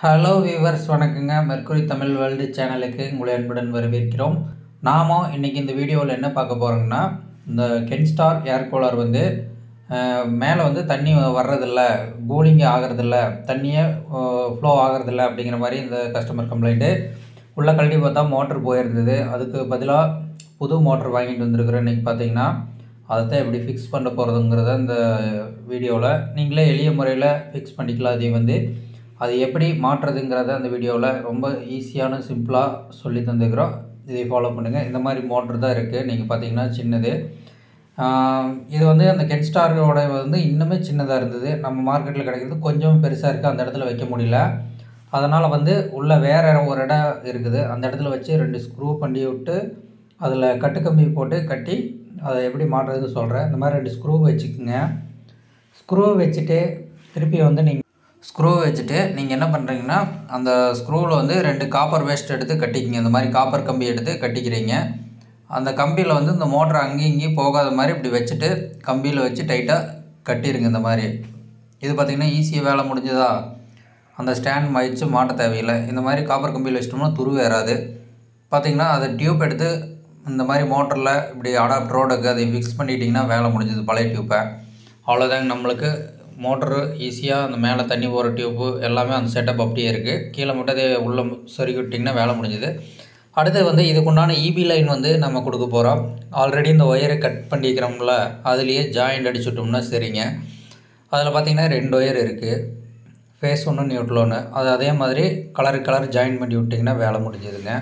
hello viewers வணக்கங்க Mercury Tamil world சேனலுக்கு உங்களை அன்புடன் வரவேற்கிறோம் நாம இன்னைக்கு இந்த வீடியோவில் என்ன பார்க்க போகிறோங்கன்னா இந்த கென்ஸ்டார் ஏர் கூலர் வந்து மேலே வந்து தண்ணி வர்றதில்ல கூலிங் ஆகிறதில்ல தண்ணியே ஃப்ளோ ஆகிறதில்ல அப்படிங்கிற மாதிரி இந்த கஸ்டமர் கம்ப்ளைண்ட்டு உள்ள கழட்டி பார்த்தா மோட்ரு போயிருந்தது அதுக்கு பதிலாக புது மோட்ரு வாங்கிட்டு வந்திருக்கிறேன் இன்றைக்கி பார்த்தீங்கன்னா அதை தான் எப்படி ஃபிக்ஸ் பண்ண போகிறதுங்கிறத இந்த வீடியோவில் நீங்களே எளிய முறையில் ஃபிக்ஸ் பண்ணிக்கலாம் அதையும் வந்து அது எப்படி மாற்றுறதுங்கிறத அந்த வீடியோவில் ரொம்ப ஈஸியான சிம்பிளாக சொல்லி தந்துக்கிறோம் இதை ஃபாலோ பண்ணுங்கள் இந்த மாதிரி மோட்ரு தான் இருக்குது நீங்கள் பார்த்தீங்கன்னா சின்னது ஆஹ் இது வந்து அந்த கென்ஸ்டாரோட வந்து இன்னுமே சின்னதாக இருந்தது நம்ம மார்க்கெட்டில் கிடைக்கிறது கொஞ்சம் பெருசாக இருக்குது அந்த இடத்துல வைக்க முடியல அதனால் வந்து உள்ள வேறு ஒரு இடம் இருக்குது அந்த இடத்துல வச்சு ரெண்டு ஸ்க்ரூ பண்ணி விட்டு அதில் கட்டுக்கம்பி போட்டு கட்டி அதை எப்படி மாட்டுறதுன்னு சொல்கிறேன் இந்த மாதிரி ரெண்டு ஸ்க்ரூ வச்சுக்குங்க ஸ்க்ரூ வச்சுட்டு திருப்பி வந்து நீங்கள் ஸ்க்ரூ வச்சுட்டு நீங்கள் என்ன பண்ணுறீங்கன்னா அந்த ஸ்க்ரூவில் வந்து ரெண்டு காப்பர் வேஸ்ட் எடுத்து கட்டிக்கிங்க இந்த மாதிரி காப்பர் கம்பி எடுத்து கட்டிக்கிறீங்க அந்த கம்பியில் வந்து இந்த மோட்டர் அங்கேயும் இங்கேயும் போகாத மாதிரி இப்படி வச்சுட்டு கம்பியில் வச்சு டைட்டாக கட்டிடுங்க இந்த மாதிரி இது பார்த்திங்கன்னா ஈஸியாக வேலை முடிஞ்சதா அந்த ஸ்டாண்ட் வச்சு மாட்ட தேவையில்லை இந்த மாதிரி காப்பர் கம்பியில் வச்சிட்டோம்னா துரு வேறாது பார்த்திங்கன்னா அதை டியூப் எடுத்து இந்த மாதிரி மோட்டரில் இப்படி அடாப்டரோடுக்கு அதை ஃபிக்ஸ் பண்ணிட்டிங்கன்னா வேலை முடிஞ்சது பழைய டியூப்பை அவ்வளோதாங்க நம்மளுக்கு மோட்டரு ஈஸியாக அந்த மேலே தண்ணி போகிற டியூப்பு எல்லாமே அந்த செட்டப் அப்படியே இருக்குது கீழே மட்டும் அதை உள்ளே சொருகி விட்டிங்கன்னா வேலை முடிஞ்சுது அடுத்து வந்து இதுக்குண்டான இபி லைன் வந்து நம்ம கொடுக்க போகிறோம் ஆல்ரெடி இந்த ஒயரை கட் பண்ணிக்கிறோம்ல அதுலேயே ஜாயிண்ட் அடிச்சு விட்டோம்னா சரிங்க அதில் பார்த்திங்கன்னா ரெண்டு ஒயர் இருக்குது ஃபேஸ் ஒன்று நியூட்ரல் ஒன்று அது அதே மாதிரி கலர் கலர் ஜாயின் பண்ணி விட்டிங்கன்னா வேலை முடிஞ்சதுங்க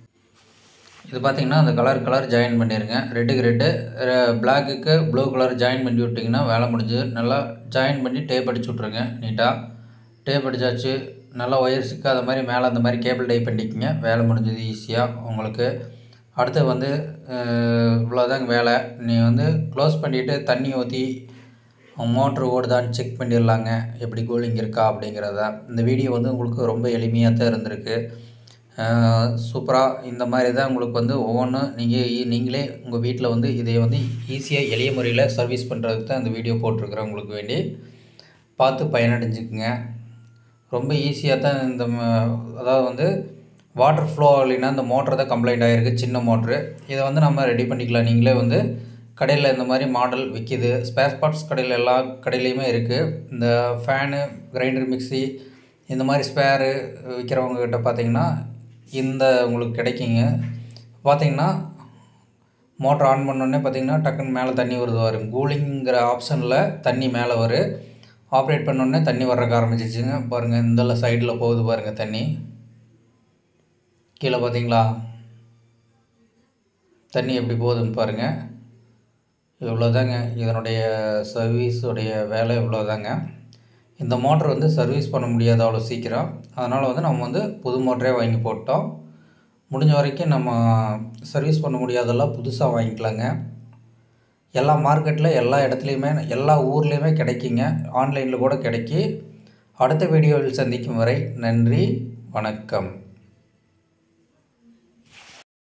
இது பார்த்திங்கன்னா அந்த கலர் கலர் ஜாயின் பண்ணிடுங்க ரெட்டுக்கு ரெட்டு பிளாக்குக்கு ப்ளூ கலர் ஜாயின் பண்ணி விட்டிங்கன்னா வேலை முடிஞ்சது நல்லா ஜாயின் பண்ணி டேப் அடிச்சு விட்ருங்க நீட்டாக டேப் அடிச்சாச்சு நல்லா ஒயர் சிக்காத மாதிரி மேலே அந்த மாதிரி கேபிள் டை பண்ணிக்கோங்க வேலை முடிஞ்சது ஈஸியாக உங்களுக்கு அடுத்து வந்து இவ்வளோதாங்க வேலை நீ வந்து க்ளோஸ் பண்ணிவிட்டு தண்ணி ஊற்றி மோட்ரு ஓடுதான்னு செக் பண்ணிடலாங்க எப்படி கூலிங் இருக்கா அப்படிங்கிறத இந்த வீடியோ வந்து உங்களுக்கு ரொம்ப எளிமையாக தான் இருந்திருக்கு சூப்பராக இந்த மாதிரி தான் உங்களுக்கு வந்து ஒவ்வொன்றும் நீங்கள் நீங்களே உங்கள் வீட்டில் வந்து இதை வந்து ஈஸியாக எளிய முறையில் சர்வீஸ் பண்ணுறதுக்கு தான் இந்த வீடியோ போட்டிருக்கிறேன் உங்களுக்கு வேண்டி பார்த்து பயனடைஞ்சுக்குங்க ரொம்ப ஈஸியாக தான் இந்த அதாவது வந்து வாட்டர் ஃப்ளோ ஆகலைன்னா இந்த மோட்டர் தான் கம்ப்ளைண்ட் ஆகிருக்கு சின்ன மோட்ரு இதை வந்து நம்ம ரெடி பண்ணிக்கலாம் நீங்களே வந்து கடையில் இந்த மாதிரி மாடல் விற்கிது ஸ்பேர் பார்ட்ஸ் கடையில் எல்லா கடையிலையுமே இருக்குது இந்த ஃபேனு கிரைண்டர் மிக்சி இந்த மாதிரி ஸ்பேரு விற்கிறவங்கக்கிட்ட பார்த்தீங்கன்னா இந்த உங்களுக்கு கிடைக்குங்க பார்த்தீங்கன்னா மோட்ரு ஆன் பண்ணோடனே பார்த்தீங்கன்னா டக்குன்னு மேலே தண்ணி வருது வரும் கூலிங்கிற ஆப்ஷனில் தண்ணி மேலே வரும் ஆப்ரேட் பண்ணோடனே தண்ணி வர்றக்க ஆரம்பிச்சிச்சுங்க பாருங்கள் இந்த சைடில் போகுது பாருங்கள் தண்ணி கீழே பார்த்தீங்களா தண்ணி எப்படி போகுதுன்னு பாருங்கள் இவ்வளோதாங்க இதனுடைய சர்வீஸுடைய வேலை இவ்வளோதாங்க இந்த மோட்ரு வந்து சர்வீஸ் பண்ண முடியாது அவ்வளோ சீக்கிரம் அதனால் வந்து நம்ம வந்து புது மோட்டரே வாங்கி போட்டோம் முடிஞ்ச வரைக்கும் நம்ம சர்வீஸ் பண்ண முடியாதெல்லாம் புதுசாக வாங்கிக்கலாங்க எல்லா மார்க்கெட்டில் எல்லா இடத்துலையுமே எல்லா ஊர்லேயுமே கிடைக்குங்க ஆன்லைனில் கூட கிடைக்கி அடுத்த வீடியோவில் சந்திக்கும் வரை நன்றி வணக்கம்